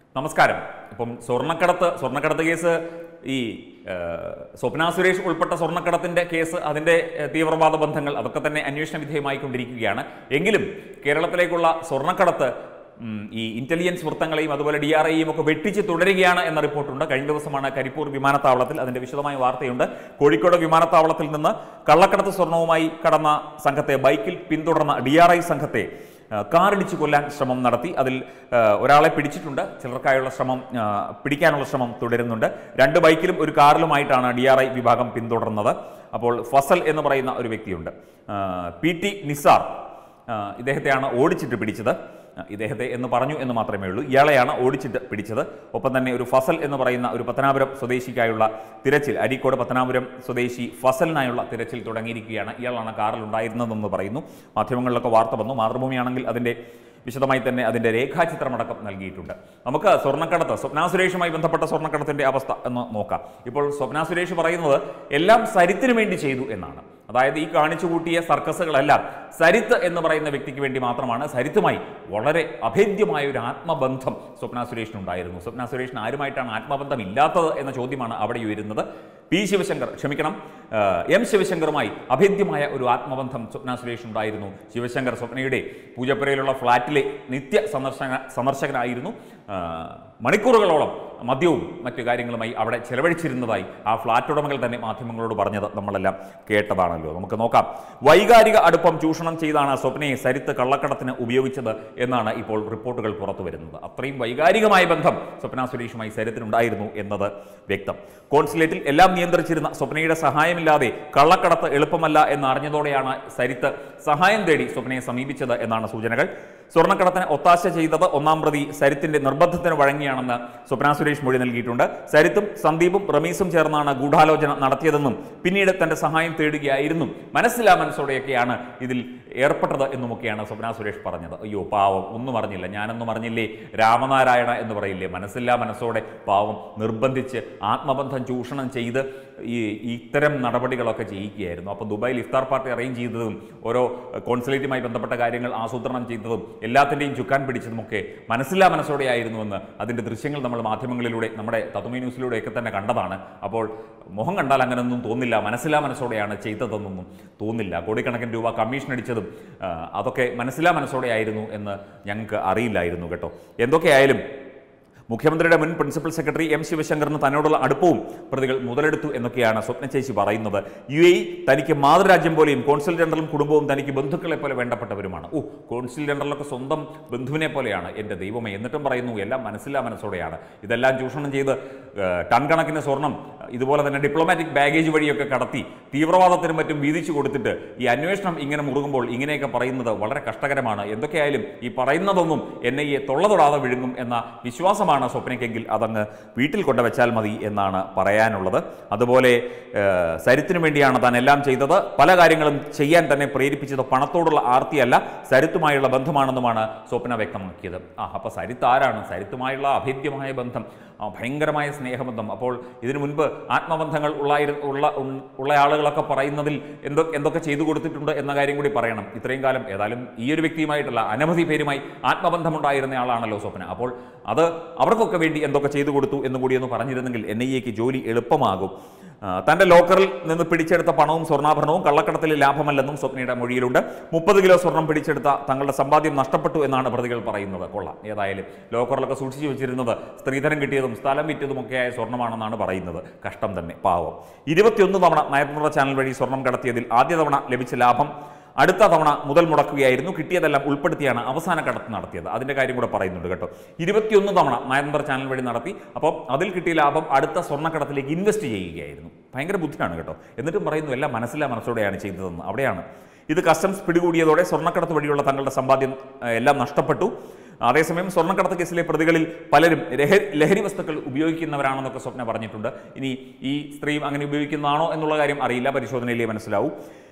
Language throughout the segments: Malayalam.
നമസ്കാരം ഇപ്പം സ്വർണ്ണക്കടത്ത് സ്വർണ്ണക്കടത്ത് കേസ് ഈ ആ, സ്വപ്ന സുരേഷ് ഉൾപ്പെട്ട സ്വർണ്ണക്കടത്തിന്റെ കേസ് അതിന്റെ ആ, തീവ്രവാദ ബന്ധങ്ങൾ അതൊക്കെ തന്നെ അന്വേഷണ വിധേയമായിക്കൊണ്ടിരിക്കുകയാണ് എങ്കിലും കേരളത്തിലേക്കുള്ള സ്വർണ്ണക്കടത്ത് ഉം, ഈ ഇന്റലിജൻസ് വൃത്തങ്ങളെയും അതുപോലെ ഡി ആർ ഐയും ഒക്കെ വെട്ടിച്ച് തുടരുകയാണ് എന്ന റിപ്പോർട്ടുണ്ട് കഴിഞ്ഞ ദിവസമാണ് കരിപ്പൂർ വിമാനത്താവളത്തിൽ അതിന്റെ വിശദമായ വാർത്തയുണ്ട് കോഴിക്കോട് വിമാനത്താവളത്തിൽ നിന്ന് കള്ളക്കടത്ത് സ്വർണവുമായി കടന്ന സംഘത്തെ ബൈക്കിൽ പിന്തുടർന്ന ഡി ആർ ഐ സംഘത്തെ ആ, കാറിടിച്ച് കൊല്ലാൻ ശ്രമം നടത്തി അതിൽ ആ, ഒരാളെ പിടിച്ചിട്ടുണ്ട് ചിലർക്കായുള്ള ശ്രമം ആ, പിടിക്കാനുള്ള ശ്രമം തുടരുന്നുണ്ട് രണ്ട് ബൈക്കിലും ഒരു കാറിലുമായിട്ടാണ് ഡി ആർ ഐ വിഭാഗം പിന്തുടർന്നത് അപ്പോൾ ഫസൽ എന്ന് പറയുന്ന ഒരു വ്യക്തിയുണ്ട് ആ, പി ടി നിസാർ ആ, ഇദ്ദേഹത്തെയാണ് ഓടിച്ചിട്ട് പിടിച്ചത് ആ, ഇദ്ദേഹത്തെ എന്ന് പറഞ്ഞു എന്ന് മാത്രമേ ഉള്ളൂ ഇയാളെയാണ് ഓടിച്ചിട്ട് പിടിച്ചത് ഒപ്പം തന്നെ ഒരു ഫസൽ എന്ന് പറയുന്ന ഒരു പത്തനാപുരം സ്വദേശിക്കായുള്ള തിരച്ചിൽ അരീക്കോട് പത്തനാപുരം സ്വദേശി ഫസലിനായുള്ള തിരച്ചിൽ തുടങ്ങിയിരിക്കുകയാണ് ഇയാളാണ് കാറിൽ ഉണ്ടായിരുന്നതെന്ന് പറയുന്നു മാധ്യമങ്ങളിലൊക്കെ വാർത്ത വന്നു മാതൃഭൂമിയാണെങ്കിൽ അതിൻ്റെ വിശദമായി തന്നെ അതിൻ്റെ രേഖാചിത്രമടക്കം നൽകിയിട്ടുണ്ട് നമുക്ക് സ്വർണ്ണക്കടത്ത് സ്വപ്ന സുരേഷുമായി ബന്ധപ്പെട്ട സ്വർണ്ണക്കടത്തിൻ്റെ അവസ്ഥ എന്ന് നോക്കാം ഇപ്പോൾ സ്വപ്ന സുരേഷ് പറയുന്നത് എല്ലാം സരിത്തിന് വേണ്ടി ചെയ്തു എന്നാണ് അതായത് ഈ കാണിച്ചു കൂട്ടിയ സർക്കസുകളെല്ലാം സരിത്ത് എന്ന് പറയുന്ന വ്യക്തിക്ക് വേണ്ടി മാത്രമാണ് സരിത്തുമായി വളരെ അഭേദ്യമായ ഒരു ആത്മബന്ധം സ്വപ്ന സുരേഷിനുണ്ടായിരുന്നു സ്വപ്ന സുരേഷിന് ആരുമായിട്ടാണ് ആത്മബന്ധം ഇല്ലാത്തത് എന്ന ചോദ്യമാണ് അവിടെ ഉയരുന്നത് പി ശിവശങ്കർ ക്ഷമിക്കണം ആ, എം ശിവശങ്കറുമായി അഭേദ്യമായ ഒരു ആത്മബന്ധം സ്വപ്ന സുരേഷ് ഉണ്ടായിരുന്നു ശിവശങ്കർ സ്വപ്നയുടെ പൂജപ്പുരയിലുള്ള ഫ്ളാറ്റിലെ നിത്യ സന്ദർശന സന്ദർശകനായിരുന്നു ആ, മണിക്കൂറുകളോളം മദ്യവും മറ്റു കാര്യങ്ങളുമായി അവിടെ ചെലവഴിച്ചിരുന്നതായി ആ ഫ്ളാറ്റ് ഉടമകൾ തന്നെ മാധ്യമങ്ങളോട് പറഞ്ഞത് നമ്മളെല്ലാം കേട്ടതാണല്ലോ നമുക്ക് നോക്കാം വൈകാരിക അടുപ്പം ചൂഷണം ചെയ്താണ് സ്വപ്നയെ സരിത്ത് കള്ളക്കടത്തിന് ഉപയോഗിച്ചത് എന്നാണ് ഇപ്പോൾ റിപ്പോർട്ടുകൾ പുറത്തു വരുന്നത് അത്രയും വൈകാരികമായ ബന്ധം സ്വപ്ന സുരേഷുമായി സരിത്തിനുണ്ടായിരുന്നു എന്നത് വ്യക്തം കോൺസുലേറ്റിൽ എല്ലാം നിയന്ത്രിച്ചിരുന്ന സ്വപ്നയുടെ സഹായമില്ലാതെ കള്ളക്കടത്ത് എളുപ്പമല്ല എന്നറിഞ്ഞതോടെയാണ് സരിത്ത് സഹായം തേടി സ്വപ്നയെ സമീപിച്ചത് എന്നാണ് സൂചനകൾ സ്വർണ്ണക്കടത്തിന് ഒത്താശ ചെയ്തത് ഒന്നാം പ്രതി സരിത്തിന്റെ നിർബന്ധത്തിന് വഴങ്ങിയാണെന്ന് സ്വപ്ന സുരേഷ് മൊഴി നൽകിയിട്ടുണ്ട് സരിത്തും സന്ദീപും റമീസും ചേർന്നാണ് ഗൂഢാലോചന നടത്തിയതെന്നും പിന്നീട് തന്റെ സഹായം തേടുകയായിരുന്നു മനസ്സിലാ മനസ്സോടെയൊക്കെയാണ് ഇതിൽ ഏർപ്പെട്ടത് എന്നുമൊക്കെയാണ് സ്വപ്ന സുരേഷ് പറഞ്ഞത് അയ്യോ പാവം ഒന്നും അറിഞ്ഞില്ല ഞാനൊന്നും അറിഞ്ഞില്ലേ രാമനാരായണ എന്ന് പറയില്ലേ മനസ്സില്ലാ മനസ്സോടെ പാവം നിർബന്ധിച്ച് ആത്മബന്ധം ചൂഷണം ചെയ്ത് ഈ ഇത്തരം നടപടികളൊക്കെ ചെയ്യിക്കുകയായിരുന്നു അപ്പോൾ ദുബായിൽ ഇഫ്താർ പാർട്ടി അറേഞ്ച് ചെയ്തതും ഓരോ കോൺസുലേറ്റുമായി ബന്ധപ്പെട്ട കാര്യങ്ങൾ ആസൂത്രണം ചെയ്തതും എല്ലാത്തിൻ്റെയും ചുക്കാൻ പിടിച്ചതുമൊക്കെ മനസ്സില്ലാ മനസ്സോടെയായിരുന്നുവെന്ന് അതിൻ്റെ ദൃശ്യങ്ങൾ നമ്മൾ മാധ്യമങ്ങളിലൂടെ നമ്മുടെ തത്വമി ന്യൂസിലൂടെയൊക്കെ തന്നെ കണ്ടതാണ് അപ്പോൾ മുഖം കണ്ടാൽ അങ്ങനെയൊന്നും തോന്നില്ല മനസ്സില്ലാ മനസ്സോടെയാണ് ചെയ്തതെന്നൊന്നും തോന്നില്ല കോടിക്കണക്കിന് രൂപ കമ്മീഷൻ അടിച്ചതും ആ, അതൊക്കെ മനസ്സില്ലാ മനസ്സോടെയായിരുന്നു എന്ന് ഞങ്ങൾക്ക് അറിയില്ലായിരുന്നു കേട്ടോ എന്തൊക്കെയായാലും മുഖ്യമന്ത്രിയുടെ മുൻ പ്രിൻസിപ്പൽ സെക്രട്ടറി എം ശിവശങ്കറിന് തന്നോടുള്ള അടുപ്പവും പ്രതികൾ മുതലെടുത്തു എന്നൊക്കെയാണ് സ്വപ്ന ചേച്ചി പറയുന്നത് യു എ തനിക്ക് മാതൃരാജ്യം പോലെയും കോൺസുൽ ജനറലും കുടുംബവും തനിക്ക് ബന്ധുക്കളെ പോലെ വേണ്ടപ്പെട്ടവരുമാണ് ഓ കോൺസുൽ ജനറലൊക്കെ സ്വന്തം ബന്ധുവിനെ പോലെയാണ് എൻ്റെ ദൈവമേ എന്നിട്ടും പറയുന്നു എല്ലാം മനസ്സില്ലാ മനസ്സോടെയാണ് ഇതെല്ലാം ചൂഷണം ചെയ്ത് ഏഹ്, ടൺ കണക്കിന് സ്വർണം ഇതുപോലെ തന്നെ ഡിപ്ലോമാറ്റിക് ബാഗേജ് വഴിയൊക്കെ കടത്തി തീവ്രവാദത്തിനും മറ്റും വീതിച്ചു കൊടുത്തിട്ട് ഈ അന്വേഷണം ഇങ്ങനെ മുറുകുമ്പോൾ ഇങ്ങനെയൊക്കെ പറയുന്നത് വളരെ കഷ്ടകരമാണ് എന്തൊക്കെയായാലും ഈ പറയുന്നതൊന്നും എൻ ഐ എ തൊള്ളതൊടാതെ വിഴുങ്ങും എന്ന വിശ്വാസമാണ് സ്വപ്നയ്ക്കെങ്കിൽ അതങ്ങ് വീട്ടിൽ കൊണ്ടുവച്ചാൽ മതി എന്നാണ് പറയാനുള്ളത് അതുപോലെ ഏഹ്, സരിത്തിനു വേണ്ടിയാണ് താൻ എല്ലാം ചെയ്തത് പല കാര്യങ്ങളും ചെയ്യാൻ തന്നെ പ്രേരിപ്പിച്ചത് പണത്തോടുള്ള ആർത്തിയല്ല സരിത്തുമായുള്ള ബന്ധമാണെന്നുമാണ് സ്വപ്ന വ്യക്തമാക്കിയത് ആ അപ്പോൾ സരിത്ത് ആരാണ് സരിത്തുമായുള്ള അഭേദ്യമായ ബന്ധം ആ, ഭയങ്കരമായ സ്നേഹബന്ധം അപ്പോൾ ഇതിനു മുൻപ് ആത്മബന്ധങ്ങൾ ഉള്ളായിരു ഉള്ള ഉൺ- ഉള്ള ആളുകളൊക്കെ പറയുന്നതിൽ എന്തോ എന്തൊക്കെ ചെയ്തു കൊടുത്തിട്ടുണ്ട് എന്ന കാര്യം കൂടി പറയണം ഇത്രയും കാലം ഏതായാലും ഈ ഒരു വ്യക്തിയുമായിട്ടല്ല അനവധി പേരുമായി ആത്മബന്ധമുണ്ടായിരുന്ന ആളാണല്ലോ സ്വപ്ന അപ്പോൾ അത് അവർക്കൊക്കെ വേണ്ടി എന്തൊക്കെ ചെയ്തു കൊടുത്തു എന്ന് കൂടി ഒന്ന് പറഞ്ഞിരുന്നെങ്കിൽ എൻ ഐ എക്ക് ജോലി എളുപ്പമാകും ആ, തന്റെ ലോക്കറിൽ നിന്ന് പിടിച്ചെടുത്ത പണവും സ്വർണ്ണാഭരണവും കള്ളക്കടത്തിലെ ലാഭമല്ലെന്നും സ്വപ്നയുടെ മൊഴിയിലുണ്ട് മുപ്പത് കിലോ സ്വർണം പിടിച്ചെടുത്ത തങ്ങളുടെ സമ്പാദ്യം നഷ്ടപ്പെട്ടു എന്നാണ് പ്രതികൾ പറയുന്നത് കൊള്ളാം ഏതായാലും ലോക്കറിലൊക്കെ സൂക്ഷിച്ചു വെച്ചിരുന്നത് സ്ത്രീധനം കിട്ടിയതും സ്ഥലം വിറ്റതുമൊക്കെയായ സ്വർണ്ണമാണെന്നാണ് പറയുന്നത് കഷ്ടം തന്നെ പാവം ഇരുപത്തിയൊന്ന് തവണ നയതന്ത്ര ചാനൽ വഴി സ്വർണം കടത്തിയതിൽ ആദ്യ തവണ ലഭിച്ച ലാഭം അടുത്ത തവണ മുതൽ മുടക്കുകയായിരുന്നു കിട്ടിയതെല്ലാം ഉൾപ്പെടുത്തിയാണ് അവസാന കടത്ത് നടത്തിയത് അതിന്റെ കാര്യം കൂടെ പറയുന്നുണ്ട് കേട്ടോ ഇരുപത്തിയൊന്ന് തവണ നയതന്ത്ര ചാനൽ വഴി നടത്തി അപ്പം അതിൽ കിട്ടിയ ലാഭം അടുത്ത സ്വർണ്ണക്കടത്തിലേക്ക് ഇൻവെസ്റ്റ് ചെയ്യുകയായിരുന്നു ഭയങ്കര ബുദ്ധിയാണ് കേട്ടോ എന്നിട്ടും പറയുന്നു എല്ലാം മനസ്സിലാ മനസ്സോടെയാണ് ചെയ്തതെന്ന് അവിടെയാണ് ഇത് കസ്റ്റംസ് പിടികൂടിയതോടെ സ്വർണ്ണക്കടത്ത് വഴിയുള്ള തങ്ങളുടെ സമ്പാദ്യം ഏഹ്, എല്ലാം നഷ്ടപ്പെട്ടു അതേസമയം സ്വർണ്ണക്കടത്ത് കേസിലെ പ്രതികളിൽ പലരും ലഹരി ലഹരി വസ്തുക്കൾ ഉപയോഗിക്കുന്നവരാണെന്നൊക്കെ സ്വപ്ന പറഞ്ഞിട്ടുണ്ട് ഇനി ഈ സ്ത്രീയും അങ്ങനെ ഉപയോഗിക്കുന്നതാണോ എന്നുള്ള കാര്യം അറിയില്ല പരിശോധനയിലേ മനസ്സിലാവൂ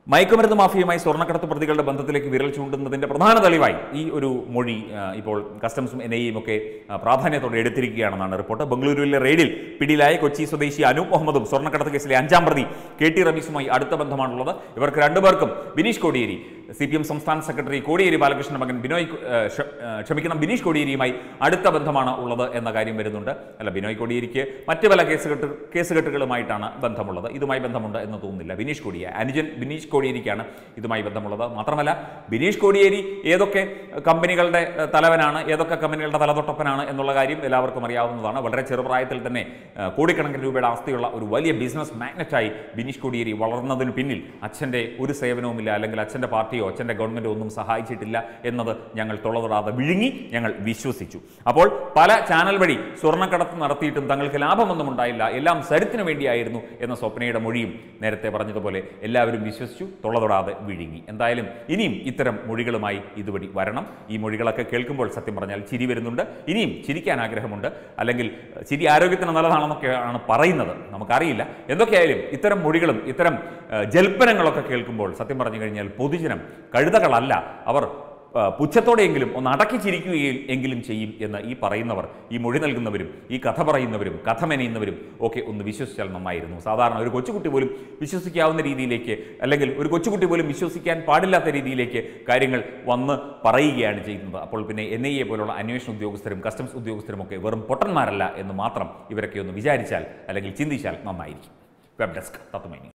മയക്കുമരുന്ന് മാഫിയുമായി സ്വർണ്ണക്കടത്ത് പ്രതികളുടെ ബന്ധത്തിലേക്ക് വിരൽ ചൂണ്ടുന്നതിന്റെ പ്രധാന തെളിവായി ഈ ഒരു മൊഴി ആ, ഇപ്പോൾ കസ്റ്റംസും എൻ ഐയും ഒക്കെ ആ, പ്രാധാന്യത്തോടെ എടുത്തിരിക്കുകയാണെന്നാണ് റിപ്പോർട്ട് ബംഗളൂരുവിലെ റെയ്ഡിൽ പിടിയിലായ കൊച്ചി സ്വദേശി അനൂപ് മുഹമ്മദും സ്വർണ്ണക്കടത്ത് കേസിലെ അഞ്ചാം പ്രതി കെ ടി റമീസുമായി അടുത്ത ബന്ധമാണുള്ളത് ഇവർക്ക് രണ്ടുപേർക്കും Bineesh Kodiyeri C P M സംസ്ഥാന സെക്രട്ടറി കോടിയേരി ബാലകൃഷ്ണൻ മകൻ ബിനോയ് കോ- ആ, ക്ഷ- ആ, ക്ഷമിക്കണം ബിനീഷ് കോടിയേരിയുമായി അടുത്ത ബന്ധമാണ് ഉള്ളത് എന്ന കാര്യം വരുന്നുണ്ട് അല്ല ബിനോയ് കോടിയേരിക്ക് മറ്റ് പല കേസുകെട്ട് കേസുകെട്ടുകളുമായിട്ടാണ് ബന്ധമുള്ളത് ഇതുമായി ബന്ധമുണ്ട് എന്ന് തോന്നുന്നില്ല ബിനീഷ് കോടിയ അനുജൻ ബിനീഷ് കോടിയേരിക്കാണ് ഇതുമായി ബന്ധമുള്ളത് മാത്രമല്ല ബിനീഷ് കോടിയേരി ഏതൊക്കെ കമ്പനികളുടെ ഏഹ്, തലവനാണ് ഏതൊക്കെ കമ്പനികളുടെ തലതൊട്ടപ്പനാണ് എന്നുള്ള കാര്യം എല്ലാവർക്കും അറിയാവുന്നതാണ് വളരെ ചെറുപ്രായത്തിൽ തന്നെ ഏഹ്, കോടിക്കണക്കിന് രൂപയുടെ ആസ്തിയുള്ള ഒരു വലിയ ബിസിനസ് മാഗ്നറ്റായി ബിനീഷ് കോടിയേരി വളർന്നതിന് പിന്നിൽ അച്ഛൻ്റെ ഒരു സേവനവുമില്ല അല്ലെങ്കിൽ അച്ഛൻ്റെ പാർട്ടിയോ അച്ഛൻ്റെ ഗവൺമെൻറ്റോ ഒന്നും സഹായിച്ചിട്ടില്ല എന്നത് ഞങ്ങൾ തുളതൊടാതെ വിഴുങ്ങി ഞങ്ങൾ വിശ്വസിച്ചു അപ്പോൾ പല ചാനൽ വഴി സ്വർണ്ണക്കടത്ത് നടത്തിയിട്ടും തങ്ങൾക്ക് ലാഭമൊന്നും ഉണ്ടായില്ല എല്ലാം സരിത്തിന് വേണ്ടിയായിരുന്നു എന്ന സ്വപ്നയുടെ മൊഴിയും നേരത്തെ പറഞ്ഞതുപോലെ എല്ലാവരും വിശ്വസിച്ചു തുളതൊടാതെ വിഴുങ്ങി എന്തായാലും ഇനിയും ഇത്തരം മൊഴികളുമായി ഇതുവഴി വരണം ഈ മൊഴികളൊക്കെ കേൾക്കുമ്പോൾ സത്യം പറഞ്ഞാൽ ചിരി വരുന്നുണ്ട് ഇനിയും ചിരിക്കാൻ ആഗ്രഹമുണ്ട് അല്ലെങ്കിൽ ഏഹ്, ചിരി ആരോഗ്യത്തിന് നല്ലതാണെന്നൊക്കെയാണ് പറയുന്നത് നമുക്കറിയില്ല എന്തൊക്കെയായാലും ഇത്തരം മൊഴികളും ഇത്തരം ഏഹ്, ജൽപ്പനങ്ങളൊക്കെ കേൾക്കുമ്പോൾ സത്യം പറഞ്ഞു കഴിഞ്ഞാൽ പൊതുജനം കഴുതകളല്ല അവർ ആ, പുച്ഛത്തോടെയെങ്കിലും ഒന്ന് അടക്കി ചിരിക്കുകയും എങ്കിലും ചെയ്യും എന്ന് ഈ പറയുന്നവർ ഈ മൊഴി നൽകുന്നവരും ഈ കഥ പറയുന്നവരും കഥ മെനയുന്നവരും ഒക്കെ ഒന്ന് വിശ്വസിച്ചാൽ നന്നായിരുന്നു സാധാരണ ഒരു കൊച്ചുകുട്ടി പോലും വിശ്വസിക്കാവുന്ന രീതിയിലേക്ക് അല്ലെങ്കിൽ ഒരു കൊച്ചുകുട്ടി പോലും വിശ്വസിക്കാൻ പാടില്ലാത്ത രീതിയിലേക്ക് കാര്യങ്ങൾ വന്ന് പറയുകയാണ് ചെയ്യുന്നത് അപ്പോൾ പിന്നെ എൻ ഐ എ പോലുള്ള അന്വേഷണ ഉദ്യോഗസ്ഥരും കസ്റ്റംസ് ഉദ്യോഗസ്ഥരും ഒക്കെ വെറും പൊട്ടന്മാരല്ല എന്ന് മാത്രം ഇവരൊക്കെ ഒന്ന് വിചാരിച്ചാൽ അല്ലെങ്കിൽ ചിന്തിച്ചാൽ നന്നായിരിക്കും വെബ് ഡെസ്ക് തത്വമൈനി